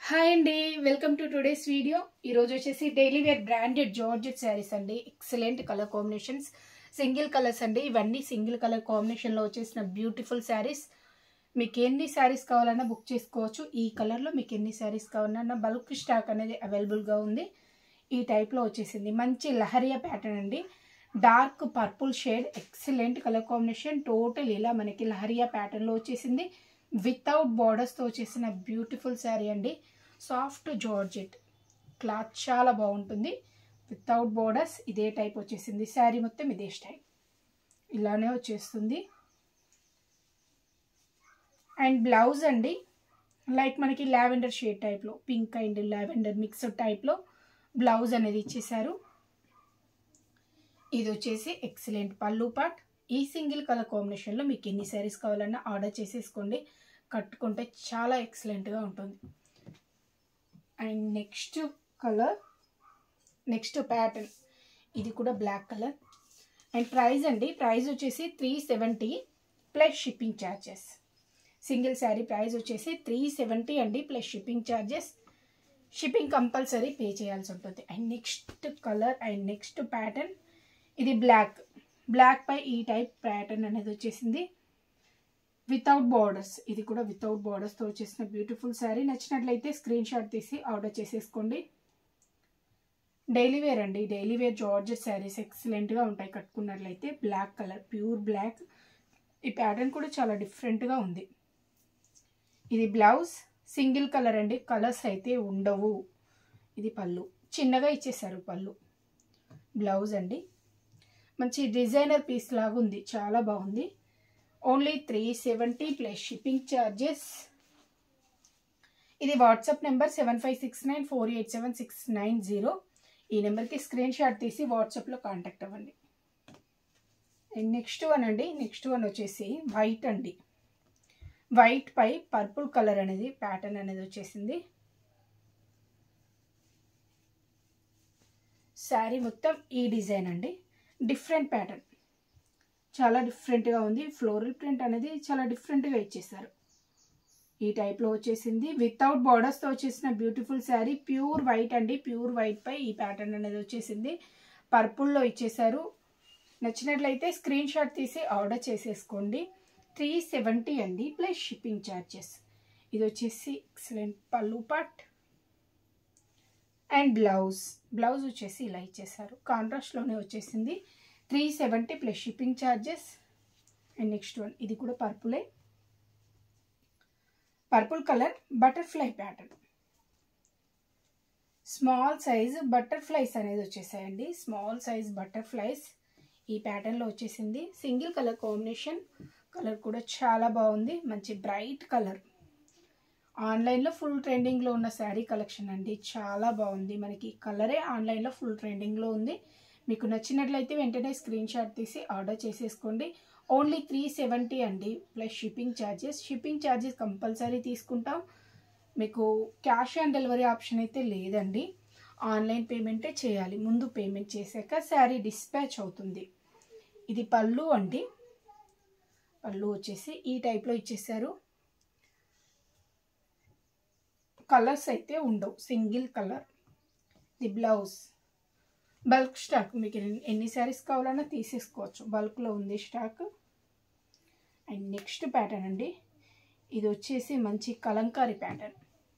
hi అండి welcome to today's video ఈరోజు వచ్చేసి daily wear branded georgette sarees అండి excellent colour combinations single colours అండి ఇవన్నీ సింగిల్ కలర్ కాంబినేషన్లో వచ్చేసిన బ్యూటిఫుల్ శారీస్ మీకు ఎన్ని శారీస్ కావాలన్నా బుక్ చేసుకోవచ్చు ఈ కలర్లో మీకు ఎన్ని శారీస్ కావాలన్నా బల్క్ స్టాక్ అనేది అవైలబుల్గా ఉంది ఈ టైప్లో వచ్చేసింది మంచి లహరియా ప్యాటర్న్ అండి dark purple shade excellent colour combination total ఇలా మనకి లహరియా ప్యాటర్న్లో వచ్చేసింది వితౌట్ బార్డర్స్తో వచ్చేసిన బ్యూటిఫుల్ శారీ అండి సాఫ్ట్ జార్జెట్ క్లాత్ చాలా బాగుంటుంది వితౌట్ బార్డర్స్ ఇదే టైప్ వచ్చేసింది శారీ మొత్తం ఇదే స్టైల్ ఇలానే వచ్చేస్తుంది అండ్ బ్లౌజ్ అండి లైక్ మనకి లావెండర్ షేడ్ టైప్లో పింక్ అండ్ లావెండర్ మిక్స్డ్ టైప్లో బ్లౌజ్ అనేది ఇచ్చేసారు ఇది వచ్చేసి ఎక్సలెంట్ పళ్ళు పాట్ ఈ సింగిల్ కలర్ కాంబినేషన్లో మీకు ఎన్ని శారీస్ కావాలన్నా ఆర్డర్ చేసేసుకోండి కట్టుకుంటే చాలా ఎక్సలెంట్గా ఉంటుంది and next colour next pattern ఇది కూడా బ్లాక్ కలర్ అండ్ ప్రైస్ అండి ప్రైస్ వచ్చేసి three seventy plus shipping charges single saree price వచ్చేసి త్రీ సెవెంటీ అండి plus shipping charges shipping compulsory pay చేయాల్సి ఉంటుంది and next colour and next pattern ఇది black black పై ఈ టైప్ ప్యాటర్న్ అనేది వచ్చేసింది వితౌట్ బార్డర్స్ ఇది కూడా వితౌట్ బార్డర్స్తో వచ్చేసిన బ్యూటిఫుల్ శారీ నచ్చినట్లయితే స్క్రీన్ షాట్ తీసి ఆర్డర్ చేసేసుకోండి డైలీ వేర్ అండి డైలీ వేర్ జార్జెస్ శారీస్ ఎక్సలెంట్గా ఉంటాయి కట్టుకున్నట్లయితే బ్లాక్ కలర్ ప్యూర్ బ్లాక్ ఈ ప్యాటర్న్ కూడా చాలా డిఫరెంట్గా ఉంది ఇది బ్లౌజ్ సింగిల్ కలర్ అండి కలర్స్ అయితే ఉండవు ఇది పళ్ళు చిన్నగా ఇచ్చేసారు పళ్ళు బ్లౌజ్ అండి మంచి డిజైనర్ పీస్ లాగా ఉంది చాలా బాగుంది only three seventy plus shipping charges ఇది WhatsApp number seven five six nine four eight seven six nine zero ఈ నెంబర్కి స్క్రీన్ షాట్ తీసి వాట్సాప్లో కాంటాక్ట్ అవ్వండి అండ్ నెక్స్ట్ వన్ అండి నెక్స్ట్ వన్ వచ్చేసి వైట్ అండి వైట్ పై పర్పుల్ కలర్ అనేది ప్యాటర్న్ అనేది వచ్చేసింది శారీ మొత్తం ఈ డిజైన్ అండి డిఫరెంట్ ప్యాటర్న్ చాలా డిఫరెంట్గా ఉంది ఫ్లోరల్ ప్రింట్ అనేది చాలా డిఫరెంట్గా ఇచ్చేసారు ఈ టైప్లో వచ్చేసింది వితౌట్ బార్డర్స్తో వచ్చేసిన బ్యూటిఫుల్ శారీ ప్యూర్ వైట్ అండి ప్యూర్ వైట్ పై ఈ ప్యాటర్న్ అనేది వచ్చేసింది పర్పుల్లో ఇచ్చేసారు నచ్చినట్లయితే స్క్రీన్ షాట్ తీసి ఆర్డర్ చేసేసుకోండి త్రీ సెవెంటీ అండి ప్లస్ షిప్పింగ్ ఛార్జెస్ ఇది వచ్చేసి ఎక్సలెంట్ పళ్ళు పాట్ అండ్ బ్లౌజ్ బ్లౌజ్ వచ్చేసి ఇలా ఇచ్చేసారు కాంట్రాస్ట్లోనే వచ్చేసింది three seventy plus shipping charges and next one ఇది కూడా పర్పులే purple colour butterfly pattern small size butterflies అనేది వచ్చేసాయండి స్మాల్ సైజ్ బటర్ఫ్లైస్ ఈ ప్యాటర్న్లో వచ్చేసింది సింగిల్ కలర్ కాంబినేషన్ కలర్ కూడా చాలా బాగుంది మంచి బ్రైట్ కలర్ ఆన్లైన్లో ఫుల్ ట్రెండింగ్లో ఉన్న శారీ కలెక్షన్ అండి చాలా బాగుంది మనకి కలరే ఆన్లైన్లో ఫుల్ ట్రెండింగ్లో ఉంది మీకు నచ్చినట్లయితే వెంటనే స్క్రీన్ షాట్ తీసి ఆర్డర్ చేసేసుకోండి ఓన్లీ త్రీ సెవెంటీ అండి plus shipping charges shipping charges compulsory తీసుకుంటాం మీకు క్యాష్ ఆన్ డెలివరీ ఆప్షన్ అయితే లేదండి ఆన్లైన్ పేమెంటే చేయాలి ముందు పేమెంట్ చేశాక శారీ డిస్పాచ్ అవుతుంది ఇది పళ్ళు అండి పళ్ళు వచ్చేసి ఈ టైప్లో ఇచ్చేసారు కలర్స్ అయితే ఉండవు single colour the blouse bulk stock మీకు ఎన్ని శారీస్ కావాలన్నా తీసేసుకోవచ్చు బల్క్లో ఉంది స్టాక్ అండ్ నెక్స్ట్ ప్యాటర్న్ అండి ఇది వచ్చేసి మంచి కలంకారీ ప్యాటర్న్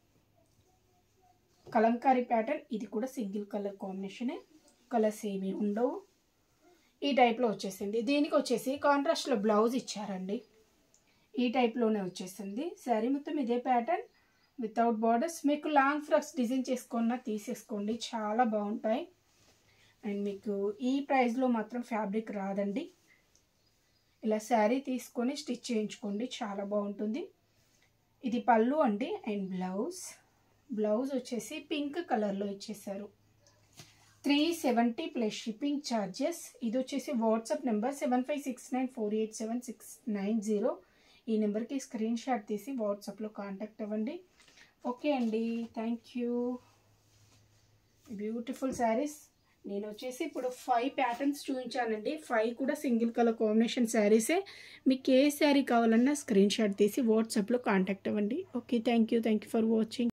కలంకారీ ప్యాటర్న్ ఇది కూడా సింగిల్ కలర్ కాంబినేషనే కలర్స్ ఏమీ ఉండవు ఈ టైప్లో వచ్చేసింది దీనికి వచ్చేసి కాంట్రాస్ట్లో బ్లౌజ్ ఇచ్చారండి ఈ టైప్లోనే వచ్చేసింది శారీ మొత్తం ఇదే ప్యాటర్న్ వితౌట్ బార్డర్స్ మీకు లాంగ్ ఫ్రాక్స్ డిజైన్ చేసుకున్నా తీసేసుకోండి చాలా బాగుంటాయి అండ్ మీకు ఈ ప్రైస్లో మాత్రం ఫ్యాబ్రిక్ రాదండి ఇలా శారీ తీసుకొని స్టిచ్ చేయించుకోండి చాలా బాగుంటుంది ఇది పళ్ళు అండి అండ్ బ్లౌజ్ బ్లౌజ్ వచ్చేసి పింక్ కలర్లో ఇచ్చేసారు three seventy plus shipping charges ఇది వచ్చేసి WhatsApp number seven five six nine four eight seven six nine zero ఈ నెంబర్కి స్క్రీన్ షాట్ తీసి వాట్సాప్లో కాంటాక్ట్ అవ్వండి ఓకే అండి థ్యాంక్ యూ బ్యూటిఫుల్ శారీస్ నేను వచ్చేసి ఇప్పుడు ఫైవ్ ప్యాటర్న్స్ చూపించానండి ఫైవ్ కూడా సింగిల్ కలర్ కాంబినేషన్ శారీసే మీకు ఏ శారీ కావాలన్నా స్క్రీన్ షాట్ తీసి వాట్సాప్లో కాంటాక్ట్ అవ్వండి okay thank you thank you for watching